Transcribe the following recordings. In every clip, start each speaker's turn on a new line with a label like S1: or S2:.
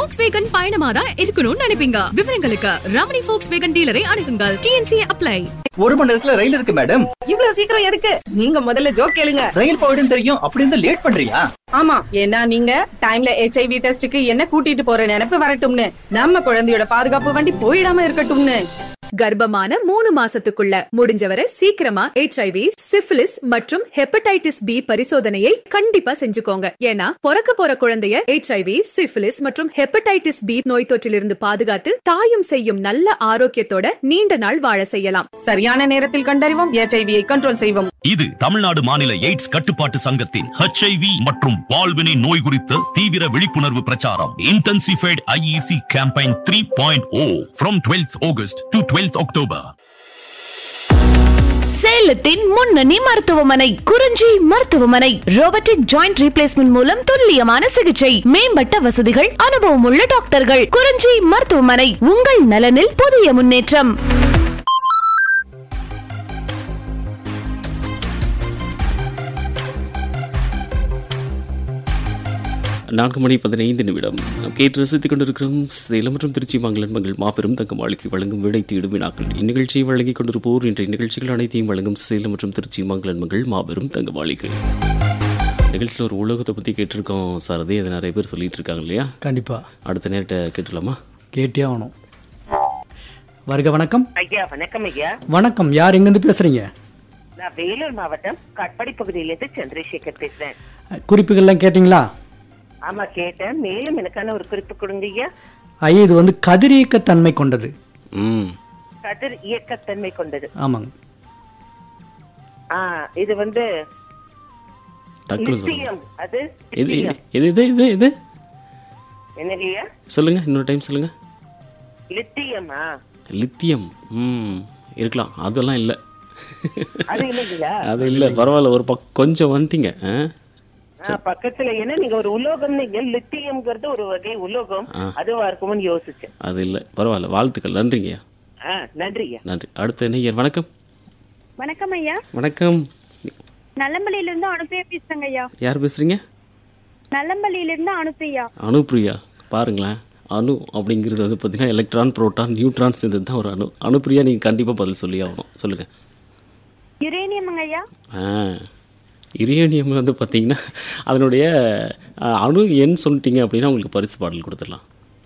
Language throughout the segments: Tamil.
S1: ஃபோக்ஸ் வேகன் பயணமா தான் இருக்கணும்னு நினைப்பீங்க விவரங்களுக்கு ரமணி ஃபோக்ஸ் வேகன் டீலரை அணுகுங்கள் டிஎன்சி அப்ளை
S2: ஒரு மணி நேரத்துல ரயில் இருக்கு மேடம்
S3: இவ்வளவு சீக்கிரம் எதுக்கு நீங்க முதல்ல ஜோக் கேளுங்க
S2: ரயில் போயிடும் தெரியும் அப்படி இருந்து லேட் பண்றியா
S3: ஆமா ஏன்னா நீங்க டைம்ல ஹெச்ஐவி டெஸ்டுக்கு என்ன கூட்டிட்டு போற நினைப்பு வரட்டும்னு நம்ம குழந்தையோட பாதுகாப்பு வண்டி போயிடாம இருக்கட்டும்னு
S4: கர்ப்பமான மூணு மாசத்துக்குள்ள முடிஞ்சவரை சீக்கிரமா ஹெச்ஐவி சிஃபிலிஸ் மற்றும் ஹெப்படைட்டிஸ் பி பரிசோதனையை கண்டிப்பா செஞ்சுக்கோங்க ஏன்னா பிறக்க போற குழந்தைய ஹெச்ஐவி சிஃபிலிஸ் மற்றும் ஹெப்படைட்டிஸ் பி நோய் தொற்றிலிருந்து பாதுகாத்து தாயும் செய்யும் நல்ல ஆரோக்கியத்தோட நீண்ட நாள் வாழ செய்யலாம்
S3: சரியான நேரத்தில் கண்டறிவோம் ஹெச்ஐவியை கண்ட்ரோல் செய்வோம்
S5: இது தமிழ்நாடு மாநில எய்ட்ஸ் கட்டுப்பாட்டு சங்கத்தின் ஹெச்ஐவி மற்றும் வாழ்வினை நோய் குறித்த தீவிர விழிப்புணர்வு பிரச்சாரம் intensified IEC campaign three point O from twelfth August to twelfth October
S6: சேலத்தின் முன்னணி மருத்துவமனை குறிஞ்சி மருத்துவமனை ரோபோட்டிக் ஜாயிண்ட் ரீப்ளேஸ்மெண்ட் மூலம் துல்லியமான சிகிச்சை மேம்பட்ட வசதிகள் அனுபவம் உள்ள டாக்டர்கள் குறிஞ்சி மருத்துவமனை உங்கள் நலனில் புதிய முன்னேற்றம்
S7: நான்கு மணி பதினைந்து நிமிடம் நாம் கேட்டு ரசித்துக் கொண்டிருக்கிறோம் சேலம் மற்றும் திருச்சி மங்களன் மங்கள் மாபெரும் தங்க மாளிகை வழங்கும் விடை தேடும் வினாக்கள் இந்நிகழ்ச்சியை வழங்கிக் கொண்டிருப்போர் இன்றைய நிகழ்ச்சிகள் அனைத்தையும் வழங்கும் சேலம் மற்றும் திருச்சி மங்களன் மங்கள் மாபெரும் தங்க மாளிகை நிகழ்ச்சியில் ஒரு உலகத்தை பற்றி கேட்டிருக்கோம் சார் அதே அதை நிறைய பேர் சொல்லிட்டு இருக்காங்க இல்லையா
S8: கண்டிப்பாக
S7: அடுத்த நேரத்தை கேட்டுலாமா
S8: கேட்டே ஆகணும் வருக வணக்கம்
S9: ஐயா வணக்கம் ஐயா
S8: வணக்கம் யார் எங்கேருந்து பேசுகிறீங்க
S9: நான் வேலூர் மாவட்டம் காட்பாடி பகுதியிலிருந்து சந்திரசேகர் பேசுறேன்
S8: குறிப்புகள்லாம் கேட்டிங்களா
S9: ஆமா கேட்டேன் மேலும் எனக்கான ஒரு குறிப்பு கொடுங்க ஐயா
S8: ஐயா இது வந்து கதிரியக்கத்தன்மை கொண்டது
S7: ம்
S9: கதிர் இயக்கத்தன்மை கொண்டது
S8: ஆமாங்க
S9: ஆ இது வந்து
S7: டக்குனு சொல்லுங்க
S9: லித்தியம் அது
S7: இது இது இது இது இது இது
S9: என்னங்க ஐயா
S7: சொல்லுங்க இன்னொரு டைம் சொல்லுங்க
S9: லித்தியமா
S7: லித்தியம் ம் இருக்கலாம் அதெல்லாம் இல்லை
S9: அது இல்லைங்களா
S7: அது இல்லை பரவாயில்ல ஒரு பக் கொஞ்சம் வந்துட்டீங்க ஆ
S9: ஆ, பக்கத்துல ஏன்னா நீங்க ஒரு உலோகம் நீங்க லித்தியம்ங்கிறது ஒரு வகை உலோகம் அதுவா இருக்கும்னு யோசிச்சேன்
S7: அது இல்லை பரவாயில்ல வாழ்த்துக்கள் நன்றிங்கய்யா
S9: ஆ நன்றி ஐயா
S7: நன்றி அடுத்த நேயர் வணக்கம்
S10: வணக்கம் ஐயா
S7: வணக்கம்
S10: நல்லம்பள்ளியில இருந்து அனுப்பியா பேசுறேங்க ஐயா
S7: யார் பேசுறீங்க
S10: நல்லம்பள்ளியில இருந்து அனுப்பியா
S7: அணுப்பிரியா பாருங்களேன் அணு அப்படிங்கிறது வந்து பார்த்தீங்கன்னா எலக்ட்ரான் புரோட்டான் நியூட்ரான் சேர்ந்தது தான் ஒரு அணு அணுப்பிரியா நீங்கள் கண்டிப்பாக பதில் சொல்லி ஆகணும் சொல்லுங்கள்
S10: யுரேனியம் ஐயா
S7: ஆ யுரேனியம் வந்து பார்த்தீங்கன்னா அதனுடைய ஆ, அணு எண் சொல்லிட்டீங்க அப்படின்னா உங்களுக்கு பரிசு பாடல் கொடுத்துடலாம்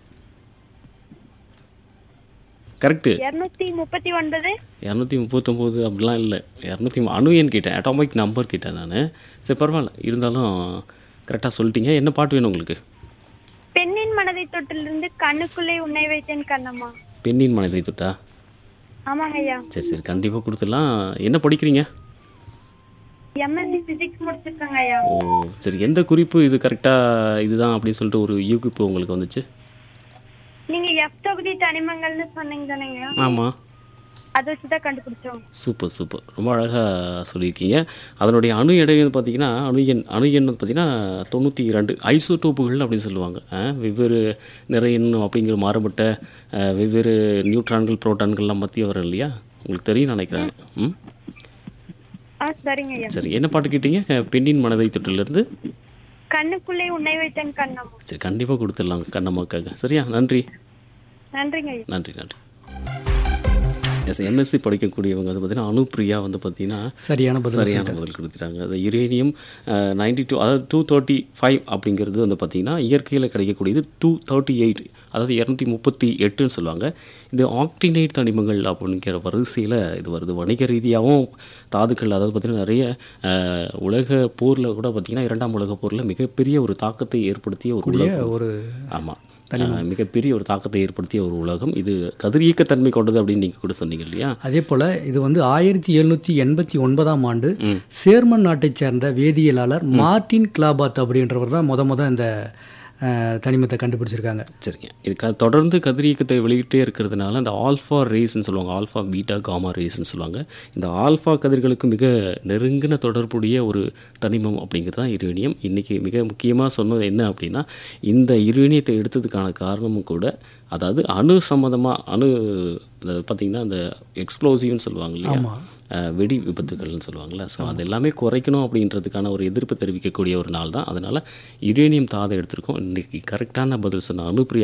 S7: கரெக்டு
S10: இருநூத்தி முப்பத்தி ஒன்பது
S7: இரநூத்தி முப்பத்தொம்போது அப்படிலாம் இல்லை இரநூத்தி அணு எண் கேட்டேன் அட்டாமிக் நம்பர் கேட்டேன் நான் சரி பரவாயில்ல இருந்தாலும் கரெக்டாக சொல்லிட்டீங்க என்ன பாட்டு வேணும் உங்களுக்கு
S10: பெண்ணின் மனதை தொட்டிலிருந்து கண்ணுக்குள்ளே உன்னை வைத்தேன் கண்ணம்மா
S7: பெண்ணின் மனதை தொட்டா
S10: ஆமாங்க ஐயா
S7: சரி சரி கண்டிப்பாக கொடுத்துடலாம் என்ன படிக்கிறீங்க
S10: எம்எஸ்சி பிசிக்ஸ் முடிச்சிருக்காங்க ஐயா
S7: ஓ சரி எந்த குறிப்பு இது கரெக்டாக இதுதான் அப்படின்னு சொல்லிட்டு ஒரு யூகிப்பு உங்களுக்கு வந்துச்சு
S10: நீங்க எஃப் தொகுதி தனிமங்கள்னு சொன்னீங்க தானேங்க
S7: ஆமாம்
S10: அதை வச்சுதான் கண்டுபிடிச்சோம்
S7: சூப்பர் சூப்பர் ரொம்ப அழகாக சொல்லியிருக்கீங்க அதனுடைய அணு எடை வந்து பார்த்தீங்கன்னா அணு எண் அணு எண் வந்து பார்த்தீங்கன்னா தொண்ணூற்றி ரெண்டு ஐசோடோப்புகள் அப்படின்னு சொல்லுவாங்க ஆ, வெவ்வேறு நிறை எண் அப்படிங்கிற மாறுபட்ட ஆ, வெவ்வேறு நியூட்ரான்கள் புரோட்டான்கள்லாம் மத்திய வரும் இல்லையா உங்களுக்கு தெரியும் நினைக்கிறேன் ம்
S10: ஆ சரிங்க ஐயா
S7: சரி என்ன பாட்டு கேட்டீங்க அஹ், பெண்ணின் மனதை தொட்டிலிருந்து
S10: கண்ணுக்குள்ளே உன்னை வைத்தேன் கண்ணம்மா
S7: சரி கண்டிப்பாக கொடுத்துடலாம் கண்ணம்மாக்காக சரியா நன்றி
S10: நன்றிங்க ஐயா
S7: நன்றி நன்றி எஸ் எம்எஸ்சி படிக்கக்கூடியவங்க வந்து பார்த்தீங்கன்னா அனுப்பிரியா வந்து பார்த்தீங்கன்னா
S8: சரியான பதில்
S7: சரியான
S8: சொல்லிட்டாங்க.
S7: பதில் கொடுத்துட்டாங்க அது யுரேனியம் நைன்டி டூ அதாவது டூ தேர்ட்டி ஃபைவ் அப்படிங்கிறது வந்து பார்த்தீங்கன்னா இயற்கையில் கிடைக்கக்கூடியது டூ தேர்ட்டி எயிட் அதாவது இரநூத்தி முப்பத்தி எட்டுன்னு சொல்லுவாங்க இது ஆக்டினைட் தனிமங்கள் அப்படிங்கிற வரிசையில் இது வருது வணிக ரீதியாகவும் தாதுக்கள் அதாவது பார்த்தீங்கன்னா நிறைய அஹ், உலக போரில் கூட பார்த்தீங்கன்னா இரண்டாம் உலக போரில் மிகப்பெரிய ஒரு தாக்கத்தை ஏற்படுத்திய ஒரு
S8: கூடிய
S7: உலகம்
S8: ஒரு
S7: ஆமாம் மிகப்பெரிய ஒரு தாக்கத்தை ஏற்படுத்திய ஒரு உலகம் இது கதிரியக்கத்தன்மை கொண்டது அப்படின்னு நீங்கள் கூட சொன்னீங்க இல்லையா
S8: அதே போல் இது வந்து ஆயிரத்தி எழுநூற்றி எண்பத்தி ஒன்பதாம் ஆண்டு சேர்மன் நாட்டைச் சேர்ந்த வேதியியலாளர் மார்டின் கிளாபாத் அப்படின்றவர் தான் முத முத இந்த அஹ், தனிமத்தை கண்டுபிடிச்சிருக்காங்க
S7: சரிங்க இது க தொடர்ந்து கதிரியக்கத்தை வெளியிட்டே இருக்கிறதுனால அந்த ஆல்ஃபா ரேஸ்ன்னு சொல்லுவாங்க ஆல்ஃபா பீட்டா காமா ரேஸ்ன்னு சொல்லுவாங்க இந்த ஆல்ஃபா கதிர்களுக்கு மிக நெருங்கின தொடர்புடைய ஒரு தனிமம் அப்படிங்கிறது தான் யுரேனியம் இன்றைக்கி மிக முக்கியமாக சொன்னது என்ன அப்படின்னா இந்த யுரேனியத்தை எடுத்ததுக்கான காரணமும் கூட அதாவது அணு சம்மந்தமாக அணு இந்த பார்த்திங்கன்னா அந்த எக்ஸ்ப்ளோசிவ்னு சொல்லுவாங்க இல்லையா அஹ், வெடி விபத்துகள்னு சொல்லுவாங்கள்ல ஸோ அது எல்லாமே குறைக்கணும் அப்படின்றதுக்கான ஒரு எதிர்ப்பு தெரிவிக்கக்கூடிய ஒரு நாள் தான் அதனால் யுரேனியம் தாதை எடுத்திருக்கோம் இன்றைக்கி கரெக்டான பதில் சொன்ன அனுப்பிரியா